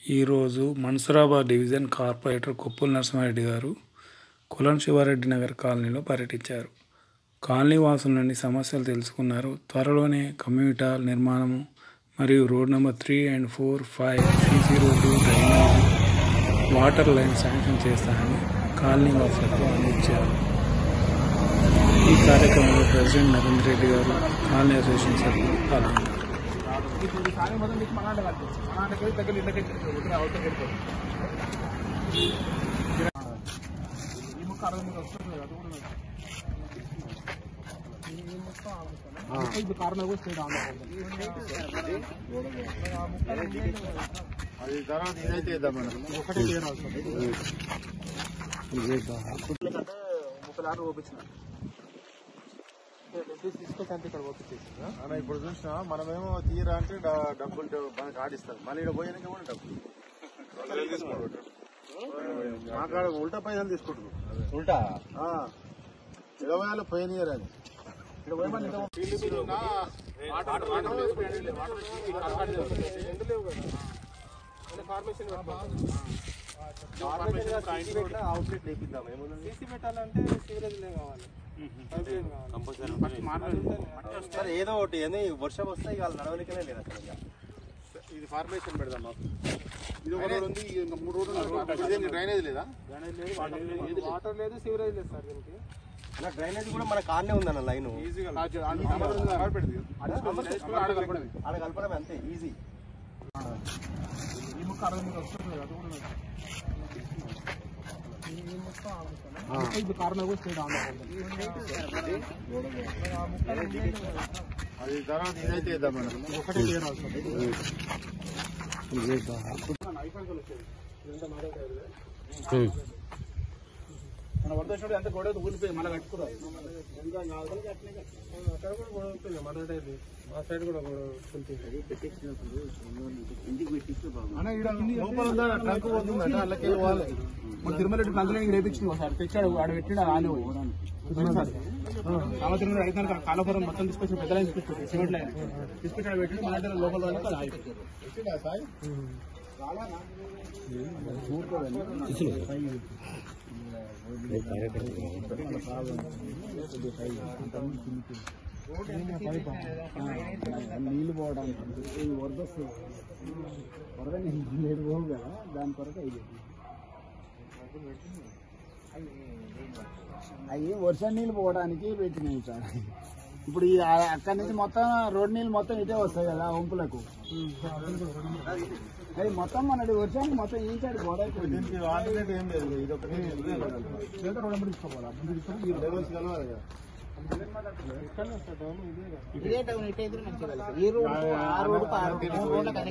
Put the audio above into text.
ఈరోజు Mansoorabad division corporator Koppula Narasimha Reddy గారు కులం శివారెడ్డి నగర్ కాలనీలో పర్యటించారు కాలనీ వాసుల నుండి సమస్యలు తెలుసుకున్నారు త్వరలోనే కమ్యూనిటాల్ నిర్మాణము మరియు road number three and four five CC road drainage water line sanction చేస్తానని కాలనీ వాసులకు అందించారు ఈ కార్యక్రమంలో ప్రెసిడెంట్ నరేంద్ర రెడ్డి గారు కాలనీ అసోసియేషన్ సభ్యులు పాల్గొన్నారు ఇప్పుడు సాయం మొదలు మీకు మనాండ కట్టించి మనాండకి వెళ్ళి దగ్గర ఇళ్ళకి వెళ్ళి అవుతుంది వెళ్ళిపోతుంది ఈ ముక్క అరవై మూడు వస్తుంది అది కూడా లేదు. ఈ- ఈ ముక్క ఆ ముక్కనా? ఇప్పుడు కారణం కూడా స్టేట్ ఆన్ అది తర్వాత ఇదైతే ఇద్దాం మనం ఒకటే క్లియర్ అవుతుంది ముక్కలారు ఓపించిన తీసుకొచ్చి అంతే ఇక్కడ ఓపించేసి అన్న ఇప్పుడు చూసినా మనమేమో తీరా అంటే డ- డబ్బులు డ- మనకి ఆడిస్తారు మళ్ళీ ఇక్కడ పోయినాక కూడా డబ్బులు మాకాడ ఉల్టా పైసలు తీసుకుంటున్నాం ఉల్టా ఇరవై వేలు పోయినారు అది ఇక్కడ పోయమని ఇంత ఫీల్డ్ మీద ఉన్న వాటర్ వాటర్ లేదు, ఎండ లేదు, వాటర్ లేదు, ఈ కరకాడి లేదు. ఎండ లేవు కదా. అంటే ఫార్మేషన్ అవుట్లెట్ లేపిద్దాం సీసీ పెట్టాలంటే సీవరేజ్ లే కావాలి పైప్ లైన్ కావాలి ఫస్ట్ మాట్లాడుతాను సరే ఏదో ఒకటి అని వర్షం వస్తే ఇక వాళ్ళు నడవలికనే లేదు అసలు ఇక. ఇది ఫార్మేషన్ పెడదాం మాకు ఇది ఒక రోడ్ ఉంది ఇంకా మూడు రోడ్లు ఇదేంటి డ్రైనేజ్ లేదా డ్రైనేజ్ లేదు వాటర్ లేదు వాటర్ లేదు సీవరేజ్ లేదు సార్ దీనికి అలా డ్రైనేజ్ కూడా మన కార్నే ఉందన్న లైన్ ఈజీగా ఆడ కలపడమే అంతే ఈజీ ఈ ముక్క అరవై మూడు వస్తుంది అది కూడా లేదు. ఈ- ఈ ముక్క ఆ ముక్కనా? ఇప్పుడు కారణం కూడా స్టేట్ ఆన్ అది తర్వాత ఇదైతే ఇద్దాం మనం ఒకటే క్లియర్ అవుతుంది మన వరదోషుడు అంత గొడవ ఊరిపోయి మళ్ళీ కట్టుకురాదు అక్కడ కూడా గొడవ ఉంటుంది మన ఇది మా సైడ్ కూడా గొడవ లోపల ఉందా? ట్రంక్ పోతుందట అల్లకెళ్ళి పోవాలి మన తిరుమల రెడ్డి కందులో రేపించింది ఒకసారి తెచ్చాడు ఆడ పెట్టిండు ఆనే సంవత్సరం రైతు కాలపురం మొత్తం తీసుకొచ్చి పెద్ద లైన్ తీసుకొచ్చి సిమెంట్ లైన్ తీసుకొచ్చి ఆడ పెట్టి మన దగ్గర లోపల వాళ్ళకి అది ఆగిపోయింది. నీళ్లు పోవడానికి ఈ వరద వస్తుంది వరద నీళ్ళు పోవు కదా దాని కొరకు అయ్యి అవి వర్ష నీళ్ళు పోవడానికి పెట్టినాయి సార్ ఇప్పుడు ఈ ఆ- అక్కడి నుంచి మొత్తం రోడ్ నీళ్ళు మొత్తం ఇటే వస్తాయి కదా వంపులకు అది మొత్తం మనది వర్షానికి మొత్తం ఈ సైడ్ గోడ అయిపోయింది. దీనికి ఆల్టర్నేట్ ఏం లేదు ఇది ఒకటి లేదా రెండు నెంబర్ తీసుకోవాలి అప్పుడు తీసుకొని ఈ లెవెల్స్ కలవాలి కదా ఇక్కడనే వస్తాయి టౌన్ ఇదే కదా ఇదే టౌన్ ఇటే ఎదురు మంచిగా ఈ రోడ్ ఆ రోడ్